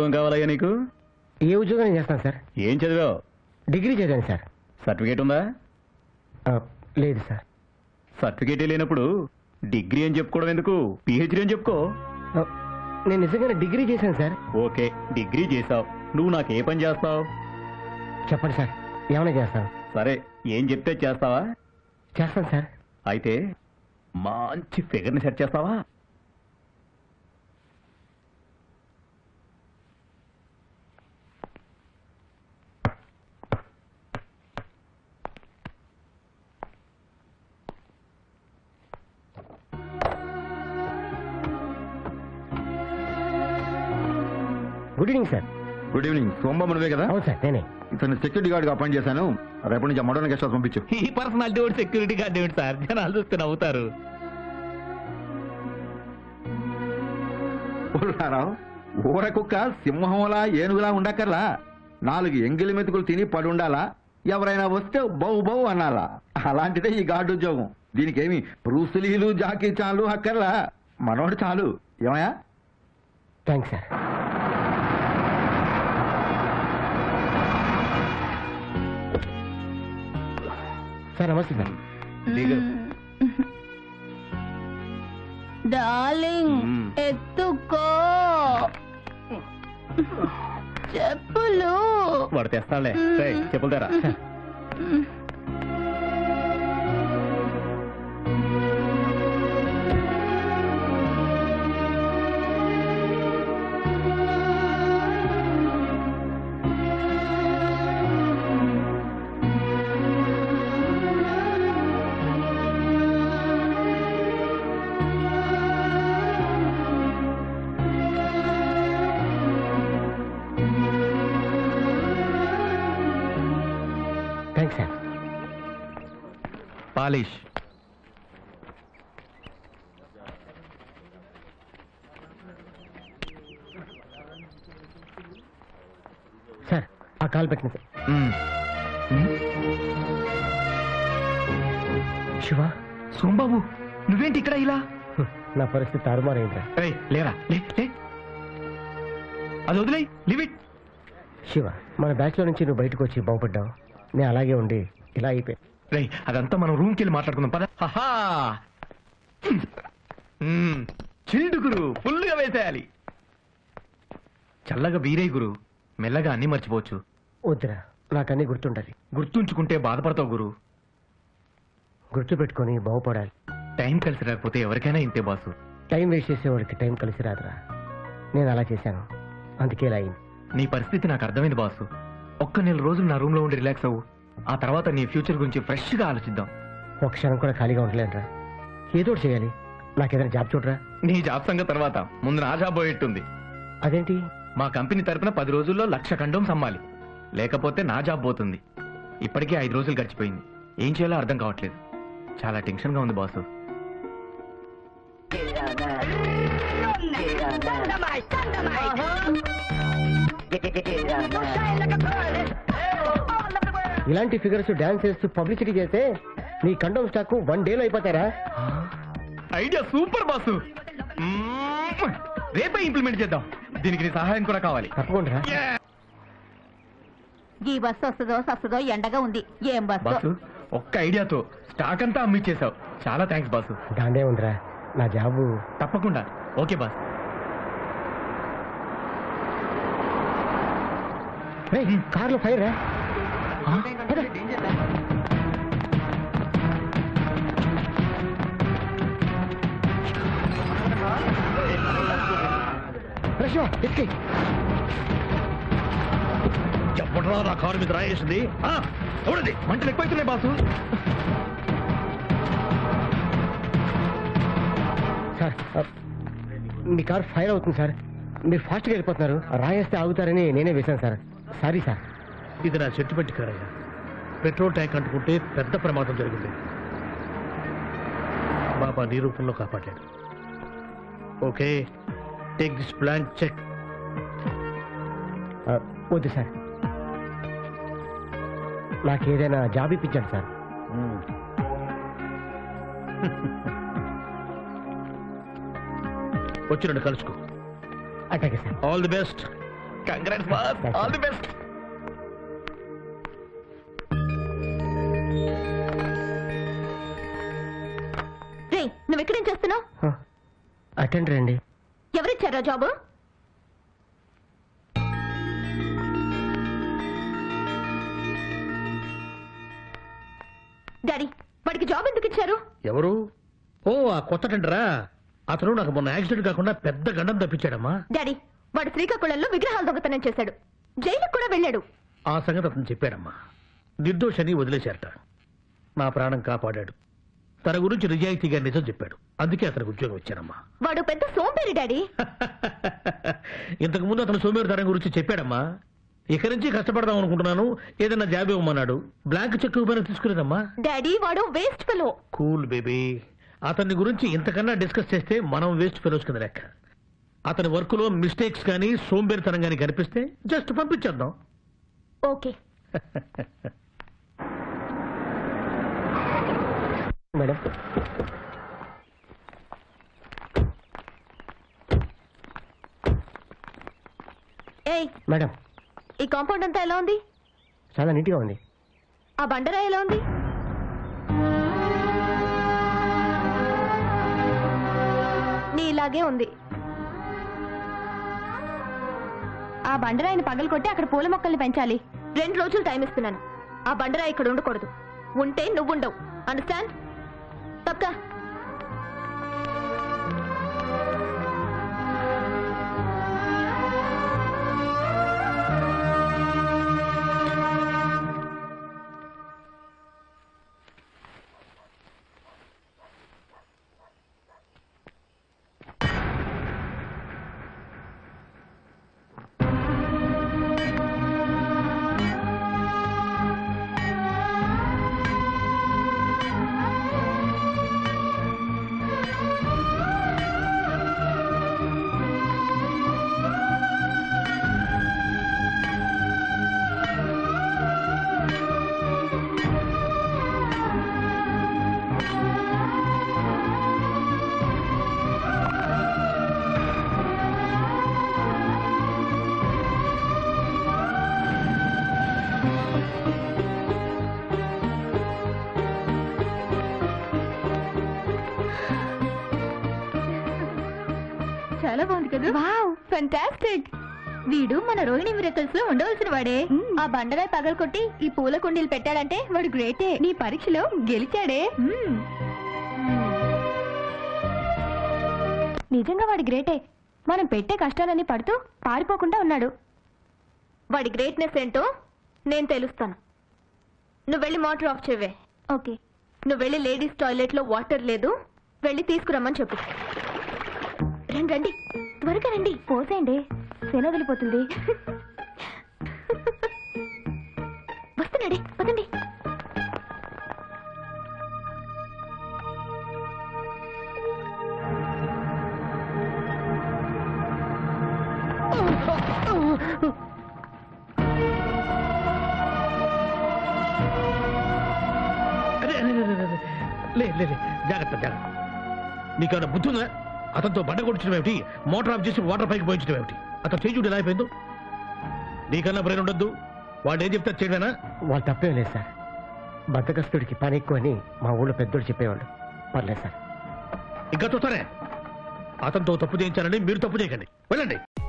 ఉద్యోగం కావాలయ్యా నీకు ఏ ఉద్యోగం చేస్తాను సార్ ఏం చదివావు డిగ్రీ చదివాను సార్ సర్టిఫికేట్ ఉందా ఆ, లేదు సార్ సర్టిఫికేట్ లేనప్పుడు డిగ్రీ అని చెప్పుకోవడం ఎందుకు పిహెచ్డీ అని చెప్పుకో ఆ, నేను నిజంగానే డిగ్రీ చేశాను సార్ ఓకే డిగ్రీ చేసావు నువ్వు నాకు ఏ పని చేస్తావు చెప్పండి సార్ ఏమైనా చేస్తాను సరే ఏం చెప్తే చేస్తావా చేస్తాను సార్ అయితే మంచి ఫిగర్ని సెట్ చేస్తావా good evening sir good evening Somababu నువ్వే కదా అవును సార్ నేనే ఇతను సెక్యూరిటీ గార్డ్ గా అపాయింట్ చేశాను రేపటి నుంచి మోడర్న్ గెస్ట్ హౌస్ పంపించు ఈ పర్సనాలిటీ ఒకటి సెక్యూరిటీ గార్డ్ ఏమిటి సార్ జనాలు చూస్తే నవ్వుతారు ఊరున్నారావు ఊర కుక్క సింహంలా ఏనుగులా ఉండక్కర్లా నాలుగు ఎంగిలి మెతుకులు తిని పడుండాలా ఎవరైనా వస్తే బౌ బౌ అనాలా అలాంటిదే ఈ గార్డు ఉద్యోగం దీనికేమి బ్రూసులీలు జాకీ చాలు అక్కర్లా మనోడు చాలు ఏమయ్యా థ్యాంక్స్ సార్ సార్ నమస్తే సార్ దిగు. డార్లింగ్ మ్మ్. ఎత్తుకో చెప్పులు వాడు తెస్తాడులే రేయ్, చెప్పులు తెరా థ్యాంక్స్ సార్ పాలిష్ సార్ ఆ కాల్ పెట్టిన సార్ శివ సోంబాబు నువ్వేంటి ఇక్కడ ఇలా హ్మ్, నా పరిస్థితి తారుమారైందిరా రేయ్, లేరా లే లే అది వదిలే లివ్ ఇట్ శివ మన బ్యాచ్ లో నుంచి నువ్వు బయటకు వచ్చి బాగుపడ్డావు నేను అలాగే ఉండి ఇలా అయిపోయి రేయ్ అదంతా మనం రూమ్కి వెళ్ళి మాట్లాడుకుందాం పద హహా మ్మ్. చిల్డు గురు ఫుల్గా వేసేయాలి చల్లగా వీరే గురు మెల్లగా అన్ని మర్చిపోవచ్చు వద్దురా నాకన్నీ గుర్తుండాలి గుర్తుంచుకుంటే బాధపడతావు గురు గుర్తు పెట్టుకొని బాగుపడాలి టైం కలిసి రాకపోతే ఎవరికైనా ఇంతే బాసు టైం వేస్ట్ చేసేవాడికి టైం కలిసి రాదురా నేను అలా చేశాను అందుకే ఇలా అయింది నీ పరిస్థితి నాకు అర్థమైంది బాసు ఒక్క నెల రోజులు నా రూమ్ లో ఉండి రిలాక్స్ అవ్వు ఆ తర్వాత నీ ఫ్యూచర్ గురించి ఫ్రెష్ గా ఆలోచిద్దాం ఒక క్షణం కూడా ఖాళీగా ఉండలేనురా ఏదో ఒకటి చేయాలి నాకేదైనా జాబ్ చూడరా నీ జాబ్ సంగతి తర్వాత ముందు నా జాబ్ పోయేట్టుంది అదేంటి మా కంపెనీ తరపున పది రోజుల్లో లక్ష కండోమ్స్ అమ్మాలి లేకపోతే నా జాబ్ పోతుంది ఇప్పటికే ఐదు రోజులు గడిచిపోయింది ఏం చేయాలో అర్థం కావట్లేదు చాలా టెన్షన్ గా ఉంది బాసు ఇలాంటి ఫిగర్స్ డాన్స్ చేస్తూ పబ్లిసిటీ చేస్తే నీ కండోమ్ స్టాక్ వన్ డేలో అయిపోతారా ఐడియా సూపర్ బాసు మ్మ్. రేపే ఇంప్లిమెంట్ చేద్దాం దీనికి నీ సహాయం కూడా కావాలి తప్పకుండా ఈ బస్సు వస్తుందో వస్తుందో ఎండగా ఉంది ఏం బస్సు బాసు ఒక్క ఐడియాతో స్టాక్ అంతా అమ్మిచ్చేసావు చాలా థ్యాంక్స్ బాసు దాందే ఉందిరా నా జాబు తప్పకుండా ఓకే బాస్ రేయ్, కార్లో ఫైర్ రా పద. రా శివ, ఎక్కేయ్. చెప్పడరా నా కారు మీద రాయేసింది ఎవడది మంటలు ఎక్కువైతున్నాయి బాసు సార్ ఆ, మీ కార్ ఫైర్ అవుతుంది సార్ మీరు ఫాస్ట్గా వెళ్ళిపోతున్నారు రాయేస్తే ఆగుతారని నేనే వేశాను సార్ సారీ సార్ ఇది నా చెట్టు పెట్టి కారయ్య పెట్రోల్ ట్యాంక్ అంటుకుంటే పెద్ద ప్రమాదం జరిగింది బాబా నీ రూపంలో కాపాడాడు okay take this plan check ఆ, వద్దు సార్ నాకు ఏదైనా జాబ్ ఇప్పించండి సార్ వచ్చి రెండు కలుసుకో అట్లాగే sir all the best congrats boss all the best రే నువ్వు ఎక్కడేం చేస్తున్నావు అటెండర్ అండి ఎవరిచ్చారా జాబు డాడీ వాడికి జాబ్ ఎందుకు ఇచ్చారు ఎవరు ఓ ఆ కొత్త టెండరా అతను నాకు మొన్న యాక్సిడెంట్ కాకుండా పెద్ద గండం తప్పించాడమ్మా డాడీ వాడు శ్రీకాకుళంలో విగ్రహాలు దొంగతనం చేశాడు జైలుకు కూడా వెళ్ళాడు ఆ సంగతి అతను చెప్పాడమ్మా నిర్దోషని వదిలేశారట నా ప్రాణం కాపాడాడు తన గురించి నిజాయితీగా నిజం చెప్పాడు అందుకే అతనికి ఉద్యోగం ఇచ్చానమ్మా వాడు పెద్ద సోంపేరి డాడీ ఇంతకు ముందు అతను సోమేరుతనం గురించి చెప్పాడమ్మా ఇక నుంచి కష్టపడదాం అనుకుంటున్నాను ఏదైనా జాబ్ ఇవ్వమన్నాడు బ్లాంక్ చెక్ ఇవ్వమని తీసుకునేదమ్మా డాడీ వాడు వేస్ట్ ఫెలో కూల్ బేబీ అతని గురించి ఇంతకన్నా డిస్కస్ చేస్తే మనం వేస్ట్ ఫెలోస్ కింద లెక్క అతని వర్క్ లో మిస్టేక్స్ కానీ సోంబేరితనం కానీ కనిపిస్తే జస్ట్ పంపించేద్దాం ఓకే మేడం ఏయ్ మేడం ఈ కాంపౌండ్ అంతా ఎలా ఉంది చాలా నీట్గా ఉంది ఆ బండరా ఎలా ఉంది నీ ఇలాగే ఉంది ఆ బండరాయిని పగలు కొట్టి అక్కడ పూల మొక్కల్ని పెంచాలి రెండు రోజులు టైం ఇస్తున్నాను ఆ బండరాయి ఇక్కడ ఉండకూడదు ఉంటే నువ్వు ఉండవు అండర్స్టాండ్ తప్పక చాలా బాగుంది కదా వావ్ ఫంటాస్టిక్ వీడు మన రోహిణి మిరకల్స్ లో ఉండవలసిన వాడే ఆ బండరాయి పగలు కొట్టి ఈ పూల కుండీలు పెట్టాడంటే వాడు గ్రేటే నీ పరీక్షలో గెలిచాడే నిజంగా వాడి గ్రేటే మనం పెట్టే కష్టాలన్నీ పడుతూ పారిపోకుండా ఉన్నాడు వాడి గ్రేట్నెస్ ఏంటో నేను తెలుస్తాను నువ్వు వెళ్ళి మోటార్ ఆఫ్ చేయవే ఓకే నువ్వు వెళ్ళి లేడీస్ టాయిలెట్ లో వాటర్ లేదు వెళ్ళి తీసుకురమ్మని చెప్పు రండి రండి త్వరగా రండి పోసేయండి శన వదిలిపోతుంది వస్తున్నాడే పదండి అరే, అరే, అరే, అరే, అరే. లే లే లే. జాగ్రత్త జాగ్రత్త నీకేమైనా బుద్ధి ఉందా అతనితో బండ కొట్టించడం ఏమిటి మోటార్ ఆఫ్ చేసి వాటర్ పైకి పోయించడం ఏమిటి అతను చేయి చూడు ఎలా అయిపోయిందో నీకన్నా బ్రెయిన్ ఉండొద్దు వాడు ఏం చెప్తారు చేయడానా వాళ్ళు తప్పేం లేదు సార్ బద్దకస్తుడికి పని ఎక్కువ అని మా ఊళ్ళో పెద్దోడు చెప్పేవాళ్ళు పర్లేదు సార్ ఇంకా చూస్తారే అతనితో తప్పు చేయించాలని మీరు తప్పు చేయకండి వెళ్ళండి